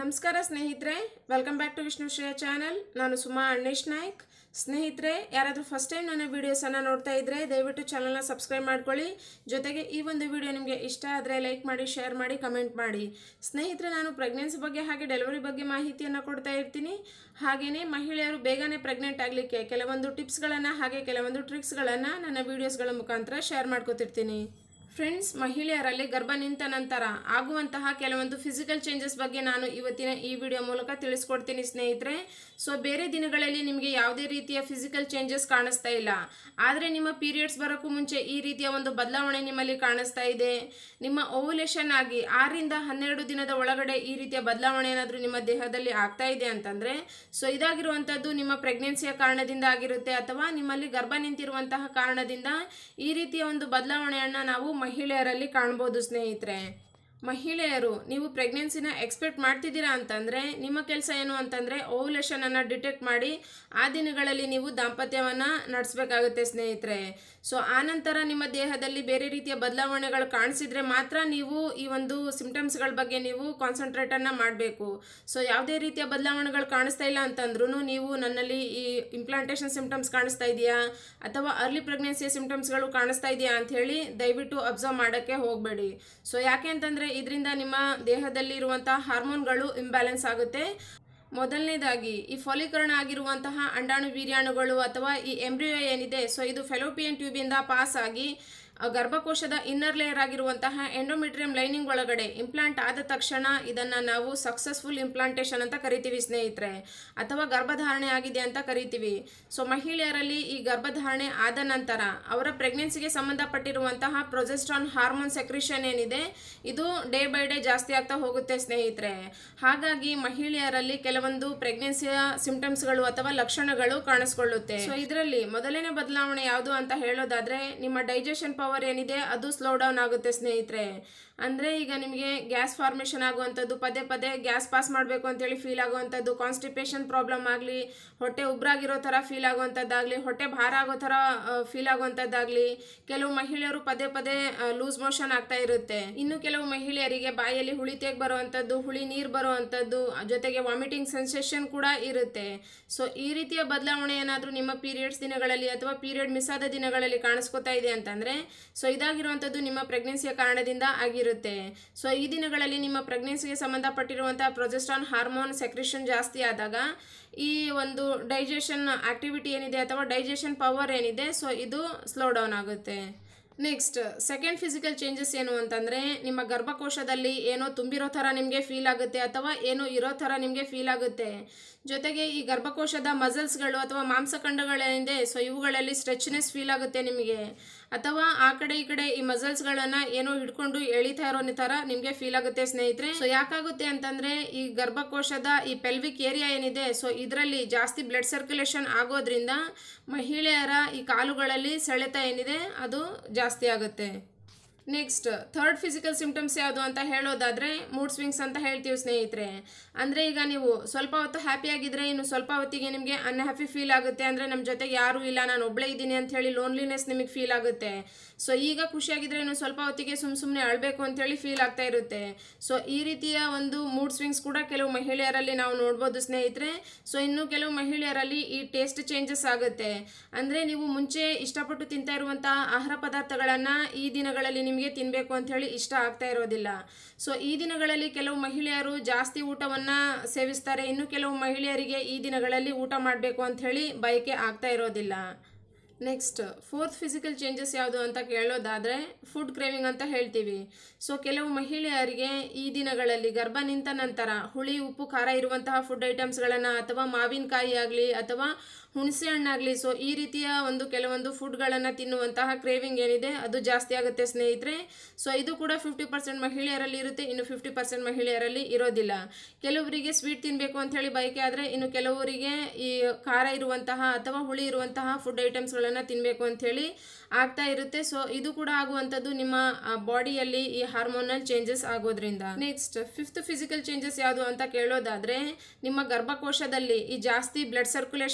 ನಮಸ್ಕಾರ ಸ್ನೇಹಿತರೆ welcome back to Vishnushreya channel ನಾನು ಸುಮಾ ಅಣ್ಣೇಶ್ ನಾಯ್ಕ್ ಸ್ನೇಹಿತರೆ ಯಾರಾದರೂ ಫಸ್ಟ್ ಟೈಮ್ ನನ್ನ ವೀಡಿಯೋಸನ್ನು ನೋಡ್ತಾ ಇದ್ದರೆ ದಯವಿಟ್ಟು ಚಾನಲ್ನ ಸಬ್ಸ್ಕ್ರೈಬ್ ಮಾಡ್ಕೊಳ್ಳಿ ಜೊತೆಗೆ ಈ ಒಂದು ವಿಡಿಯೋ ನಿಮಗೆ ಇಷ್ಟ ಆದರೆ ಲೈಕ್ ಮಾಡಿ ಶೇರ್ ಮಾಡಿ ಕಮೆಂಟ್ ಮಾಡಿ ಸ್ನೇಹಿತರೆ ನಾನು ಪ್ರೆಗ್ನೆನ್ಸಿ ಬಗ್ಗೆ ಹಾಗೆ ಡೆಲಿವರಿ ಬಗ್ಗೆ ಮಾಹಿತಿಯನ್ನು ಕೊಡ್ತಾ ಇರ್ತೀನಿ ಹಾಗೆಯೇ ಮಹಿಳೆಯರು ಬೇಗನೆ ಪ್ರೆಗ್ನೆಂಟ್ ಆಗಲಿಕ್ಕೆ ಕೆಲವೊಂದು ಟಿಪ್ಸ್ಗಳನ್ನು ಹಾಗೆ ಕೆಲವೊಂದು ಟ್ರಿಕ್ಸ್ಗಳನ್ನು ನನ್ನ ವೀಡಿಯೋಸ್ಗಳ ಮುಖಾಂತರ ಶೇರ್ ಮಾಡ್ಕೋತಿರ್ತೀನಿ ಫ್ರೆಂಡ್ಸ್ ಮಹಿಳೆಯರಲ್ಲಿ ಗರ್ಭ ನಿಂತ ನಂತರ ಆಗುವಂತಹ ಕೆಲವೊಂದು ಫಿಸಿಕಲ್ ಚೇಂಜಸ್ ಬಗ್ಗೆ ನಾನು ಇವತ್ತಿನ ಈ ವಿಡಿಯೋ ಮೂಲಕ ತಿಳಿಸ್ಕೊಡ್ತೀನಿ ಸ್ನೇಹಿತರೆ ಸೊ ಬೇರೆ ದಿನಗಳಲ್ಲಿ ನಿಮಗೆ ಯಾವುದೇ ರೀತಿಯ ಫಿಸಿಕಲ್ ಚೇಂಜಸ್ ಕಾಣಿಸ್ತಾ ಇಲ್ಲ ಆದರೆ ನಿಮ್ಮ ಪೀರಿಯಡ್ಸ್ ಬರೋಕ್ಕೂ ಮುಂಚೆ ಈ ರೀತಿಯ ಒಂದು ಬದಲಾವಣೆ ನಿಮ್ಮಲ್ಲಿ ಕಾಣಿಸ್ತಾ ಇದೆ ನಿಮ್ಮ ಓವುಲೇಷನ್ ಆಗಿ ಆರರಿಂದ ಹನ್ನೆರಡು ದಿನದ ಒಳಗಡೆ ಈ ರೀತಿಯ ಬದಲಾವಣೆ ಏನಾದರೂ ನಿಮ್ಮ ದೇಹದಲ್ಲಿ ಆಗ್ತಾ ಇದೆ ಅಂತಂದರೆ ಸೊ ಇದಾಗಿರುವಂಥದ್ದು ನಿಮ್ಮ ಪ್ರೆಗ್ನೆನ್ಸಿಯ ಕಾರಣದಿಂದ ಆಗಿರುತ್ತೆ ಅಥವಾ ನಿಮ್ಮಲ್ಲಿ ಗರ್ಭ ನಿಂತಿರುವಂತಹ ಕಾರಣದಿಂದ ಈ ರೀತಿಯ ಒಂದು ಬದಲಾವಣೆಯನ್ನು ನಾವು ಮಹಿಳೆಯರಲ್ಲಿ ಕಾಣ್ಬೋದು ಸ್ನೇಹಿತರೆ ಮಹಿಳೆಯರು ನೀವು ಪ್ರೆಗ್ನೆನ್ಸಿನ ಎಕ್ಸ್ಪೆಕ್ಟ್ ಮಾಡ್ತಿದ್ದೀರಾ ಅಂತಂದರೆ ನಿಮ್ಮ ಕೆಲಸ ಏನು ಅಂತಂದರೆ ಓವುಲೇಷನನ್ನು ಡಿಟೆಕ್ಟ್ ಮಾಡಿ ಆ ದಿನಗಳಲ್ಲಿ ನೀವು ದಾಂಪತ್ಯವನ್ನು ನಡೆಸಬೇಕಾಗುತ್ತೆ ಸ್ನೇಹಿತರೆ ಸೊ ಆನಂತರ ನಿಮ್ಮ ದೇಹದಲ್ಲಿ ಬೇರೆ ರೀತಿಯ ಬದಲಾವಣೆಗಳು ಕಾಣಿಸಿದ್ರೆ ಮಾತ್ರ ನೀವು ಈ ಒಂದು ಸಿಂಪ್ಟಮ್ಸ್ಗಳ ಬಗ್ಗೆ ನೀವು ಕಾನ್ಸಂಟ್ರೇಟನ್ನು ಮಾಡಬೇಕು ಸೊ ಯಾವುದೇ ರೀತಿಯ ಬದಲಾವಣೆಗಳು ಕಾಣಿಸ್ತಾ ಇಲ್ಲ ಅಂತಂದ್ರೂ ನೀವು ನನ್ನಲ್ಲಿ ಈ ಇಂಪ್ಲಾಂಟೇಷನ್ ಸಿಂಪ್ಟಮ್ಸ್ ಕಾಣಿಸ್ತಾ ಇದೆಯಾ ಅಥವಾ ಅರ್ಲಿ ಪ್ರೆಗ್ನೆನ್ಸಿಯ ಸಿಂಪ್ಟಮ್ಸ್ಗಳು ಕಾಣಿಸ್ತಾ ಇದೆಯಾ ಅಂತ ಹೇಳಿ ದಯವಿಟ್ಟು ಅಬ್ಸರ್ವ್ ಮಾಡೋಕ್ಕೆ ಹೋಗಬೇಡಿ ಸೊ ಯಾಕೆ ಅಂತಂದರೆ ಇದರಿಂದ ನಿಮ್ಮ ದೇಹದಲ್ಲಿ ಇರುವಂತಹ ಹಾರ್ಮೋನ್ಗಳು ಇಂಬ್ಯಾಲೆನ್ಸ್ ಆಗುತ್ತೆ ಮೊದಲನೇದಾಗಿ ಈ ಫಲೀಕರಣ ಆಗಿರುವಂತಹ ಅಂಡಾಣು ವೀರ್ಯಾಣುಗಳು ಅಥವಾ ಈ ಎಂಬ್ರಿಯೋ ಏನಿದೆ ಸೊ ಇದು ಫೆಲೋಪಿಯನ್ ಟ್ಯೂಬಿಂದ ಪಾಸ್ ಆಗಿ ಆ ಗರ್ಭಕೋಶದ ಇನ್ನರ್ ಲೇಯರ್ ಆಗಿರುವಂತಹ ಎಂಡೋಮೆಟ್ರಿಯಂ ಲೈನಿಂಗ್ ಒಳಗಡೆ ಇಂಪ್ಲಾಂಟ್ ಆದ ತಕ್ಷಣ ಇದನ್ನು ನಾವು ಸಕ್ಸಸ್ಫುಲ್ ಇಂಪ್ಲಾಂಟೇಷನ್ ಅಂತ ಕರಿತೀವಿ ಸ್ನೇಹಿತರೆ ಅಥವಾ ಗರ್ಭಧಾರಣೆ ಆಗಿದೆ ಅಂತ ಕರಿತೀವಿ ಸೊ ಮಹಿಳೆಯರಲ್ಲಿ ಈ ಗರ್ಭಧಾರಣೆ ಆದ ನಂತರ ಅವರ ಪ್ರೆಗ್ನೆನ್ಸಿಗೆ ಸಂಬಂಧಪಟ್ಟಿರುವಂತಹ ಪ್ರೊಜೆಸ್ಟ್ರಾನ್ ಹಾರ್ಮೋನ್ ಸೆಕ್ರಿಷನ್ ಏನಿದೆ ಇದು ಡೇ ಬೈ ಡೇ ಜಾಸ್ತಿ ಆಗ್ತಾ ಹೋಗುತ್ತೆ ಸ್ನೇಹಿತರೆ ಹಾಗಾಗಿ ಮಹಿಳೆಯರಲ್ಲಿ ಕೆಲವೊಂದು ಪ್ರೆಗ್ನೆನ್ಸಿಯ ಸಿಂಪ್ಟಮ್ಸ್ಗಳು ಅಥವಾ ಲಕ್ಷಣಗಳು ಕಾಣಿಸ್ಕೊಳ್ಳುತ್ತೆ ಸೊ ಇದರಲ್ಲಿ ಮೊದಲನೇ ಬದಲಾವಣೆ ಯಾವುದು ಅಂತ ಹೇಳೋದಾದ್ರೆ ನಿಮ್ಮ ಡೈಜೆಷನ್ ಪವರ್ ಏನಿದೆ ಅದು ಸ್ಲೋ ಡೌನ್ ಆಗುತ್ತೆ ಸ್ನೇಹಿತರೆ ಅಂದರೆ ಈಗ ನಿಮಗೆ ಗ್ಯಾಸ್ ಫಾರ್ಮೇಷನ್ ಆಗುವಂಥದ್ದು ಪದೇ ಪದೇ ಗ್ಯಾಸ್ ಪಾಸ್ ಮಾಡಬೇಕು ಅಂತೇಳಿ ಫೀಲ್ ಆಗುವಂಥದ್ದು ಕಾನ್ಸ್ಟಿಪೇಷನ್ ಪ್ರಾಬ್ಲಮ್ ಆಗಲಿ ಹೊಟ್ಟೆ ಉಬ್ರಾಗಿರೋ ಥರ ಫೀಲ್ ಆಗುವಂಥದ್ದಾಗಲಿ ಹೊಟ್ಟೆ ಭಾರ ಆಗೋ ಥರ ಫೀಲ್ ಆಗುವಂಥದ್ದಾಗಲಿ ಕೆಲವು ಮಹಿಳೆಯರು ಪದೇ ಪದೇ ಲೂಸ್ ಮೋಷನ್ ಆಗ್ತಾ ಇರುತ್ತೆ ಇನ್ನು ಕೆಲವು ಮಹಿಳೆಯರಿಗೆ ಬಾಯಲ್ಲಿ ಹುಳಿ ತೇಗ್ ಬರುವಂಥದ್ದು ಹುಳಿ ನೀರು ಬರುವಂಥದ್ದು ಜೊತೆಗೆ ವಾಮಿಟಿಂಗ್ ಸೆನ್ಸೇಷನ್ ಕೂಡ ಇರುತ್ತೆ ಸೊ ಈ ರೀತಿಯ ಬದಲಾವಣೆ ಏನಾದರೂ ನಿಮ್ಮ ಪೀರಿಯಡ್ಸ್ ದಿನಗಳಲ್ಲಿ ಅಥವಾ ಪೀರಿಯಡ್ ಮಿಸ್ ಆದ ದಿನಗಳಲ್ಲಿ ಕಾಣಿಸ್ಕೊತಾ ಇದೆ ಅಂತಂದರೆ ಸೊ ಇದಾಗಿರುವಂಥದ್ದು ನಿಮ್ಮ ಪ್ರೆಗ್ನೆನ್ಸಿಯ ಕಾರಣದಿಂದ ಆಗಿರುತ್ತೆ ಸೊ ಈ ದಿನಗಳಲ್ಲಿ ನಿಮ್ಮ ಪ್ರೆಗ್ನೆನ್ಸಿಗೆ ಸಂಬಂಧಪಟ್ಟಿರುವಂತಹ ಪ್ರೊಜೆಸ್ಟ್ರಾನ್ ಹಾರ್ಮೋನ್ ಸೆಕ್ರೇಷನ್ ಜಾಸ್ತಿ ಆದಾಗ ಈ ಒಂದು ಡೈಜೆಷನ್ ಆಕ್ಟಿವಿಟಿ ಏನಿದೆ ಅಥವಾ ಡೈಜೆಷನ್ ಪವರ್ ಏನಿದೆ ಸೊ ಇದು ಸ್ಲೋ ಡೌನ್ ಆಗುತ್ತೆ ನೆಕ್ಸ್ಟ್ ಸೆಕೆಂಡ್ ಫಿಸಿಕಲ್ ಚೇಂಜಸ್ ಏನು ಅಂತಂದರೆ ನಿಮ್ಮ ಗರ್ಭಕೋಶದಲ್ಲಿ ಏನೋ ತುಂಬಿರೋ ಥರ ನಿಮಗೆ ಫೀಲ್ ಆಗುತ್ತೆ ಅಥವಾ ಏನೋ ಇರೋ ಥರ ನಿಮಗೆ ಫೀಲ್ ಆಗುತ್ತೆ ಜೊತೆಗೆ ಈ ಗರ್ಭಕೋಶದ ಮಸಲ್ಸ್ಗಳು ಅಥವಾ ಮಾಂಸಖಂಡಗಳೇನಿದೆ ಸೊ ಇವುಗಳಲ್ಲಿ ಸ್ಟ್ರೆಚ್ನೆಸ್ ಫೀಲ್ ಆಗುತ್ತೆ ನಿಮಗೆ ಅಥವಾ ಆ ಕಡೆ ಈ ಕಡೆ ಈ ಮಸಲ್ಸ್ಗಳನ್ನು ಏನೋ ಹಿಡ್ಕೊಂಡು ಎಳಿತಾ ಇರೋ ಥರ ನಿಮಗೆ ಫೀಲ್ ಆಗುತ್ತೆ ಸ್ನೇಹಿತರೆ ಸೊ ಯಾಕಾಗುತ್ತೆ ಅಂತಂದರೆ ಈ ಗರ್ಭಕೋಶದ ಈ ಪೆಲ್ವಿಕ್ ಏರಿಯಾ ಏನಿದೆ ಸೊ ಇದರಲ್ಲಿ ಜಾಸ್ತಿ ಬ್ಲಡ್ ಸರ್ಕ್ಯುಲೇಷನ್ ಆಗೋದ್ರಿಂದ ಮಹಿಳೆಯರ ಈ ಕಾಲುಗಳಲ್ಲಿ ಸೆಳೆತ ಏನಿದೆ ಅದು ಜಾಸ್ತಿ ಆಗುತ್ತೆ ನೆಕ್ಸ್ಟ್ ಥರ್ಡ್ ಫಿಸಿಕಲ್ ಸಿಂಪ್ಟಮ್ಸ್ ಯಾವುದು ಅಂತ ಹೇಳೋದಾದರೆ ಮೂಡ್ ಸ್ವಿಂಗ್ಸ್ ಅಂತ ಹೇಳ್ತೀವಿ ಸ್ನೇಹಿತರೆ ಅಂದರೆ ಈಗ ನೀವು ಸ್ವಲ್ಪ ಹೊತ್ತು ಹ್ಯಾಪಿ ಆಗಿದ್ರೆ ಇನ್ನು ಸ್ವಲ್ಪ ಹೊತ್ತಿಗೆ ನಿಮಗೆ ಅನ್ಹ್ಯಾಪಿ ಫೀಲ್ ಆಗುತ್ತೆ ಅಂದರೆ ನಮ್ಮ ಜೊತೆಗೆ ಯಾರೂ ಇಲ್ಲ ನಾನು ಒಬ್ಬಳೇ ಇದ್ದೀನಿ ಅಂತ ಹೇಳಿ ಲೋನ್ಲಿನೆಸ್ ನಿಮಗೆ ಫೀಲ್ ಆಗುತ್ತೆ ಸೊ ಈಗ ಖುಷಿಯಾಗಿದ್ರೆ ಇನ್ನು ಸ್ವಲ್ಪ ಹೊತ್ತಿಗೆ ಸುಮ್ಮ ಸುಮ್ಮನೆ ಅಳಬೇಕು ಅಂತೇಳಿ ಫೀಲ್ ಆಗ್ತಾ ಇರುತ್ತೆ ಸೊ ಈ ರೀತಿಯ ಒಂದು ಮೂಡ್ ಸ್ವಿಂಗ್ಸ್ ಕೂಡ ಕೆಲವು ಮಹಿಳೆಯರಲ್ಲಿ ನಾವು ನೋಡ್ಬೋದು ಸ್ನೇಹಿತರೆ ಸೊ ಇನ್ನು ಕೆಲವು ಮಹಿಳೆಯರಲ್ಲಿ ಈ ಟೇಸ್ಟ್ ಚೇಂಜಸ್ ಆಗುತ್ತೆ ಅಂದರೆ ನೀವು ಮುಂಚೆ ಇಷ್ಟಪಟ್ಟು ತಿಂತಾ ಇರುವಂತಹ ಆಹಾರ ಪದಾರ್ಥಗಳನ್ನು ಈ ದಿನಗಳಲ್ಲಿ ನಿಮಗೆ ತಿನ್ನಬೇಕು ಅಂತ ಹೇಳಿ ಇಷ್ಟ ಆಗ್ತಾ ಇರೋದಿಲ್ಲ ಸೊ ಈ ದಿನಗಳಲ್ಲಿ ಕೆಲವು ಮಹಿಳೆಯರು ಜಾಸ್ತಿ ಊಟವನ್ನು ಸೇವಿಸ್ತಾರೆ ಇನ್ನು ಕೆಲವು ಮಹಿಳೆಯರಿಗೆ ಈ ದಿನಗಳಲ್ಲಿ ಊಟ ಮಾಡಬೇಕು ಅಂತ ಹೇಳಿ ಬಯಕೆ ಆಗ್ತಾ ಇರೋದಿಲ್ಲ ನೆಕ್ಸ್ಟ್ ಫೋರ್ತ್ ಫಿಸಿಕಲ್ ಚೇಂಜಸ್ ಯಾವುದು ಅಂತ ಕೇಳೋದಾದರೆ ಫುಡ್ ಕ್ರೇವಿಂಗ್ ಅಂತ ಹೇಳ್ತೀವಿ ಸೊ ಕೆಲವು ಮಹಿಳೆಯರಿಗೆ ಈ ದಿನಗಳಲ್ಲಿ ಗರ್ಭ ನಿಂತ ನಂತರ ಹುಳಿ ಉಪ್ಪು ಖಾರ ಇರುವಂತಹ ಫುಡ್ ಐಟಮ್ಸ್ಗಳನ್ನು ಅಥವಾ ಮಾವಿನಕಾಯಿ ಆಗಲಿ ಅಥವಾ ಹುಣಸೆ ಹಣ್ಣಾಗಲಿ ಸೊ ಈ ರೀತಿಯ ಒಂದು ಕೆಲವೊಂದು ಫುಡ್ಗಳನ್ನು ತಿನ್ನುವಂತಹ ಕ್ರೇವಿಂಗ್ ಏನಿದೆ ಅದು ಜಾಸ್ತಿ ಆಗುತ್ತೆ ಸ್ನೇಹಿತರೆ ಸೊ ಇದು ಕೂಡ ಫಿಫ್ಟಿ ಪರ್ಸೆಂಟ್ ಮಹಿಳೆಯರಲ್ಲಿ ಇರುತ್ತೆ ಇನ್ನು ಫಿಫ್ಟಿ ಪರ್ಸೆಂಟ್ ಮಹಿಳೆಯರಲ್ಲಿ ಇರೋದಿಲ್ಲ ಕೆಲವರಿಗೆ ಸ್ವೀಟ್ ತಿನ್ನಬೇಕು ಅಂತ ಹೇಳಿ ಬಯಕೆ ಆದರೆ ಇನ್ನು ಕೆಲವರಿಗೆ ಈ ಖಾರ ಇರುವಂತಹ ಅಥವಾ ಹುಳಿ ಇರುವಂತಹ ಫುಡ್ ಐಟಮ್ಸ್ಗಳನ್ನು ತಿನ್ನಬೇಕು ಅಂಥೇಳಿ ಆಗ್ತಾ ಇರುತ್ತೆ ಸೊ ಇದು ಕೂಡ ಆಗುವಂಥದ್ದು ನಿಮ್ಮ ಬಾಡಿಯಲ್ಲಿ ಈ ಹಾರ್ಮೋನಲ್ ಚೇಂಜಸ್ ಆಗೋದ್ರಿಂದ ನೆಕ್ಸ್ಟ್ ಫಿಫ್ತ್ ಫಿಸಿಕಲ್ ಚೇಂಜಸ್ ಯಾವುದು ಅಂತ ಕೇಳೋದಾದ್ರೆ ನಿಮ್ಮ ಗರ್ಭಕೋಶದಲ್ಲಿ ಈ ಜಾಸ್ತಿ ಬ್ಲಡ್ ಸರ್ಕ್ಯುಲೇಷನ್ ಹಾಗೇನೆ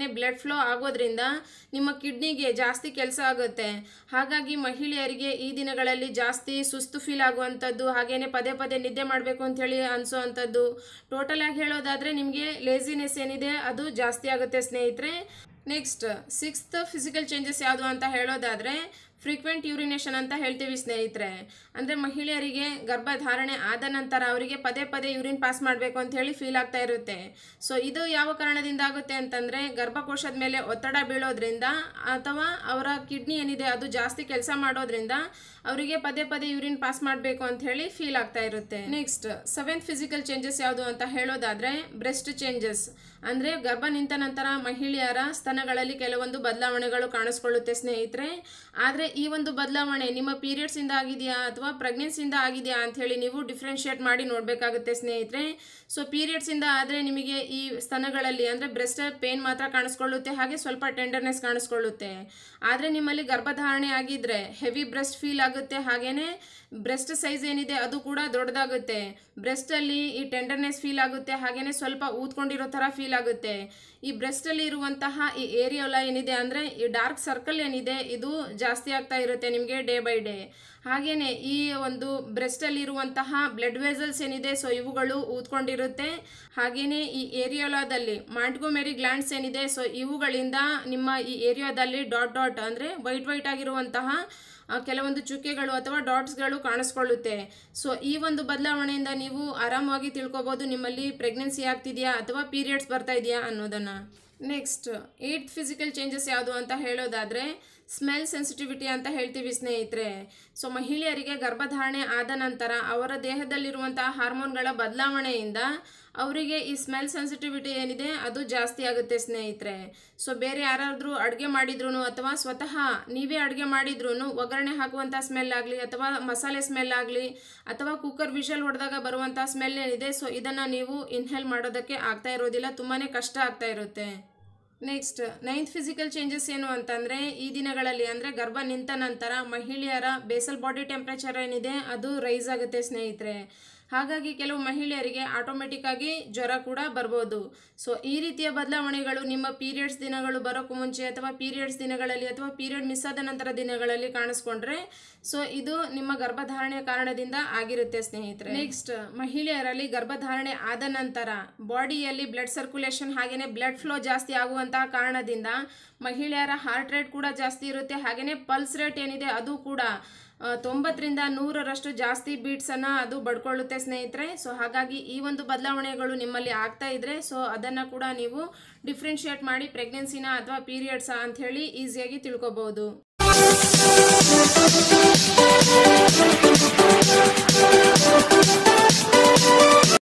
ಹಾಗೆಯೇ ಬ್ಲಡ್ ಫ್ಲೋ ಆಗೋದ್ರಿಂದ ನಿಮ್ಮ ಕಿಡ್ನಿಗೆ ಜಾಸ್ತಿ ಕೆಲಸ ಆಗುತ್ತೆ ಹಾಗಾಗಿ ಮಹಿಳೆಯರಿಗೆ ಈ ದಿನಗಳಲ್ಲಿ ಜಾಸ್ತಿ ಸುಸ್ತು ಫೀಲ್ ಆಗುವಂಥದ್ದು ಹಾಗೆಯೇ ಪದೇ ಪದೇ ನಿದ್ದೆ ಮಾಡಬೇಕು ಅಂಥೇಳಿ ಅನಿಸೋ ಅಂಥದ್ದು ಟೋಟಲ್ ಆಗಿ ಹೇಳೋದಾದರೆ ನಿಮಗೆ ಲೇಸಿನೆಸ್ ಏನಿದೆ ಅದು ಜಾಸ್ತಿ ಆಗುತ್ತೆ ಸ್ನೇಹಿತರೆ ನೆಕ್ಸ್ಟ್ ಸಿಕ್ಸ್ತ್ ಫಿಸಿಕಲ್ ಚೇಂಜಸ್ ಯಾವುದು ಅಂತ ಹೇಳೋದಾದರೆ ಫ್ರೀಕ್ವೆಂಟ್ ಯೂರಿನೇಷನ್ ಅಂತ ಹೇಳ್ತೀವಿ ಸ್ನೇಹಿತರೆ ಅಂದರೆ ಮಹಿಳೆಯರಿಗೆ ಗರ್ಭಧಾರಣೆ ಆದ ನಂತರ ಅವರಿಗೆ ಪದೇ ಪದೇ ಯೂರಿನ್ ಪಾಸ್ ಮಾಡಬೇಕು ಅಂತ ಹೇಳಿ ಫೀಲ್ ಆಗ್ತಾ ಇರುತ್ತೆ ಸೊ ಇದು ಯಾವ ಕಾರಣದಿಂದ ಆಗುತ್ತೆ ಅಂತಂದರೆ ಗರ್ಭಕೋಶದ ಮೇಲೆ ಒತ್ತಡ ಬೀಳೋದ್ರಿಂದ ಅಥವಾ ಅವರ ಕಿಡ್ನಿ ಏನಿದೆ ಅದು ಜಾಸ್ತಿ ಕೆಲಸ ಮಾಡೋದ್ರಿಂದ ಅವರಿಗೆ ಪದೇ ಪದೇ ಯೂರಿನ್ ಪಾಸ್ ಮಾಡಬೇಕು ಅಂತ ಹೇಳಿ ಫೀಲ್ ಆಗ್ತಾ ಇರುತ್ತೆ ನೆಕ್ಸ್ಟ್ ಸೆವೆಂತ್ ಫಿಸಿಕಲ್ ಚೇಂಜಸ್ ಯಾವುದು ಅಂತ ಹೇಳೋದಾದರೆ ಬ್ರೆಸ್ಟ್ ಚೇಂಜಸ್ ಅಂದರೆ ಗರ್ಭ ನಿಂತ ನಂತರ ಮಹಿಳೆಯರ ಸ್ತನಗಳಲ್ಲಿ ಕೆಲವೊಂದು ಬದಲಾವಣೆಗಳು ಕಾಣಿಸ್ಕೊಳ್ಳುತ್ತೆ ಸ್ನೇಹಿತರೆ ಆದರೆ ಈ ಒಂದು ಬದಲಾವಣೆ ನಿಮ್ಮ ಪೀರಿಯಡ್ಸಿಂದ ಆಗಿದೆಯಾ ಅಥವಾ ಪ್ರೆಗ್ನೆನ್ಸಿಂದ ಆಗಿದೆಯಾ ಅಂತ ಹೇಳಿ ನೀವು ಡಿಫ್ರೆನ್ಷಿಯೇಟ್ ಮಾಡಿ ನೋಡಬೇಕಾಗುತ್ತೆ ಸ್ನೇಹಿತರೆ ಸೊ ಪೀರಿಯಡ್ಸಿಂದ ಆದರೆ ನಿಮಗೆ ಈ ಸ್ತನಗಳಲ್ಲಿ ಅಂದರೆ ಬ್ರೆಸ್ಟ್ ಪೇನ್ ಮಾತ್ರ ಕಾಣಿಸ್ಕೊಳ್ಳುತ್ತೆ ಹಾಗೆ ಸ್ವಲ್ಪ ಟೆಂಡರ್ನೆಸ್ ಕಾಣಿಸ್ಕೊಳ್ಳುತ್ತೆ ಆದರೆ ನಿಮ್ಮಲ್ಲಿ ಗರ್ಭಧಾರಣೆ ಆಗಿದ್ರೆ ಹೆವಿ ಬ್ರೆಸ್ಟ್ ಫೀಲ್ ಆಗುತ್ತೆ ಹಾಗೇನೆ ಬ್ರೆಸ್ಟ್ ಸೈಜ್ ಏನಿದೆ ಅದು ಕೂಡ ದೊಡ್ಡದಾಗುತ್ತೆ ಬ್ರೆಸ್ಟಲ್ಲಿ ಈ ಟೆಂಡರ್ನೆಸ್ ಫೀಲ್ ಆಗುತ್ತೆ ಹಾಗೇನೆ ಸ್ವಲ್ಪ ಊದ್ಕೊಂಡಿರೋ ಥರ ಫೀಲ್ ಆಗುತ್ತೆ ಈ ಬ್ರೆಸ್ಟಲ್ಲಿ ಇರುವಂತಹ ಈ ಏರಿಯೋಲ ಏನಿದೆ ಅಂದರೆ ಈ ಡಾರ್ಕ್ ಸರ್ಕಲ್ ಏನಿದೆ ಇದು ಜಾಸ್ತಿ ಆಗ್ತಾ ಇರುತ್ತೆ ನಿಮಗೆ ಡೇ ಬೈ ಡೇ ಹಾಗೆಯೇ ಈ ಒಂದು ಬ್ರೆಸ್ಟಲ್ಲಿ ಇರುವಂತಹ ಬ್ಲಡ್ ವೆಸಲ್ಸ್ ಏನಿದೆ ಸೊ ಇವುಗಳು ಊದ್ಕೊಂಡಿರುತ್ತೆ ಹಾಗೆಯೇ ಈ ಏರಿಯೋಲಾದಲ್ಲಿ ಮಾಂಟ್ಗೋಮೆರಿ ಗ್ಲ್ಯಾಂಡ್ಸ್ ಏನಿದೆ ಸೊ ಇವುಗಳಿಂದ ನಿಮ್ಮ ಈ ಏರಿಯಾದಲ್ಲಿ ಡಾಟ್ ಡಾಟ್ ಅಂದರೆ ವೈಟ್ ವೈಟ್ ಆಗಿರುವಂತಹ ಆ, ಕೆಲವೊಂದು ಚುಕ್ಕೆಗಳು ಅಥವಾ ಡಾಟ್ಸ್ಗಳು ಕಾಣಿಸ್ಕೊಳ್ಳುತ್ತೆ ಸೊ ಈ ಒಂದು ಬದಲಾವಣೆಯಿಂದ ನೀವು ಆರಾಮವಾಗಿ ತಿಳ್ಕೊಬೋದು ನಿಮ್ಮಲ್ಲಿ ಪ್ರೆಗ್ನೆನ್ಸಿ ಆಗ್ತಿದೆಯಾ ಅಥವಾ ಪೀರಿಯಡ್ಸ್ ಬರ್ತಾ ಇದೆಯಾ ಅನ್ನೋದನ್ನು ನೆಕ್ಸ್ಟ್ ಏಯ್ಟ್ ಫಿಸಿಕಲ್ ಚೇಂಜಸ್ ಯಾವುದು ಅಂತ ಹೇಳೋದಾದರೆ ಸ್ಮೆಲ್ ಸೆನ್ಸಿಟಿವಿಟಿ ಅಂತ ಹೇಳ್ತೀವಿ ಸ್ನೇಹಿತರೆ ಸೊ ಮಹಿಳೆಯರಿಗೆ ಗರ್ಭಧಾರಣೆ ಆದ ನಂತರ ಅವರ ದೇಹದಲ್ಲಿರುವಂತಹ ಹಾರ್ಮೋನ್ಗಳ ಬದಲಾವಣೆಯಿಂದ ಅವರಿಗೆ ಈ ಸ್ಮೆಲ್ ಸೆನ್ಸಿಟಿವಿಟಿ ಏನಿದೆ ಅದು ಜಾಸ್ತಿ ಆಗುತ್ತೆ ಸ್ನೇಹಿತರೆ ಸೊ ಬೇರೆ ಯಾರಾದರೂ ಅಡುಗೆ ಮಾಡಿದ್ರು ಅಥವಾ ಸ್ವತಃ ನೀವೇ ಅಡುಗೆ ಮಾಡಿದ್ರು ಒಗ್ಗರಣೆ ಹಾಕುವಂಥ ಸ್ಮೆಲ್ ಆಗಲಿ ಅಥವಾ ಮಸಾಲೆ ಸ್ಮೆಲ್ ಆಗಲಿ ಅಥವಾ ಕುಕ್ಕರ್ ವಿಷಲ್ ಹೊಡೆದಾಗ ಬರುವಂಥ ಸ್ಮೆಲ್ ಏನಿದೆ ಸೊ ಇದನ್ನು ನೀವು ಇನ್ಹೇಲ್ ಮಾಡೋದಕ್ಕೆ ಆಗ್ತಾ ಇರೋದಿಲ್ಲ ತುಂಬಾ ಕಷ್ಟ ಆಗ್ತಾ ಇರುತ್ತೆ ನೆಕ್ಸ್ಟ್ ನೈನ್ತ್ ಫಿಸಿಕಲ್ ಚೇಂಜಸ್ ಏನು ಅಂತಂದರೆ ಈ ದಿನಗಳಲ್ಲಿ ಅಂದರೆ ಗರ್ಭ ನಿಂತ ನಂತರ ಮಹಿಳೆಯರ ಬೇಸಲ್ ಬಾಡಿ ಟೆಂಪ್ರೇಚರ್ ಏನಿದೆ ಅದು ರೈಸ್ ಆಗುತ್ತೆ ಸ್ನೇಹಿತರೆ ಹಾಗಾಗಿ ಕೆಲವು ಮಹಿಳೆಯರಿಗೆ ಆಟೋಮೆಟಿಕ್ ಆಗಿ ಜ್ವರ ಕೂಡ ಬರ್ಬೋದು ಸೊ ಈ ರೀತಿಯ ಬದಲಾವಣೆಗಳು ನಿಮ್ಮ ಪೀರಿಯಡ್ಸ್ ದಿನಗಳು ಬರೋಕ್ಕೂ ಮುಂಚೆ ಅಥವಾ ಪೀರಿಯಡ್ಸ್ ದಿನಗಳಲ್ಲಿ ಅಥವಾ ಪೀರಿಯಡ್ ಮಿಸ್ ಆದ ನಂತರ ದಿನಗಳಲ್ಲಿ ಕಾಣಿಸ್ಕೊಂಡ್ರೆ ಸೊ ಇದು ನಿಮ್ಮ ಗರ್ಭಧಾರಣೆಯ ಕಾರಣದಿಂದ ಆಗಿರುತ್ತೆ ಸ್ನೇಹಿತರೆ ನೆಕ್ಸ್ಟ್ ಮಹಿಳೆಯರಲ್ಲಿ ಗರ್ಭಧಾರಣೆ ಆದ ನಂತರ ಬಾಡಿಯಲ್ಲಿ ಬ್ಲಡ್ ಸರ್ಕ್ಯುಲೇಷನ್ ಹಾಗೆಯೇ ಬ್ಲಡ್ ಫ್ಲೋ ಜಾಸ್ತಿ ಆಗುವಂತಹ ಕಾರಣದಿಂದ ಮಹಿಳೆಯರ ಹಾರ್ಟ್ ರೇಟ್ ಕೂಡ ಜಾಸ್ತಿ ಇರುತ್ತೆ ಹಾಗೆಯೇ ಪಲ್ಸ್ ರೇಟ್ ಏನಿದೆ ಅದು ಕೂಡ ಆ, ತೊಂಬತ್ತರಿಂದ ನೂರರಷ್ಟು ಜಾಸ್ತಿ ಬೀಟ್ಸನ್ನು ಅದು ಬಡ್ಕೊಳ್ಳುತ್ತೆ ಸ್ನೇಹಿತರೆ ಸೊ ಹಾಗಾಗಿ ಈ ಒಂದು ಬದಲಾವಣೆಗಳು ನಿಮ್ಮಲ್ಲಿ ಆಗ್ತಾ ಇದ್ರೆ ಸೊ ಅದನ್ನು ಕೂಡ ನೀವು ಡಿಫ್ರೆನ್ಷಿಯೇಟ್ ಮಾಡಿ ಪ್ರೆಗ್ನೆನ್ಸಿನ ಅಥವಾ ಪೀರಿಯಡ್ಸಾ ಅಂಥೇಳಿ ಈಸಿಯಾಗಿ ತಿಳ್ಕೊಬೋದು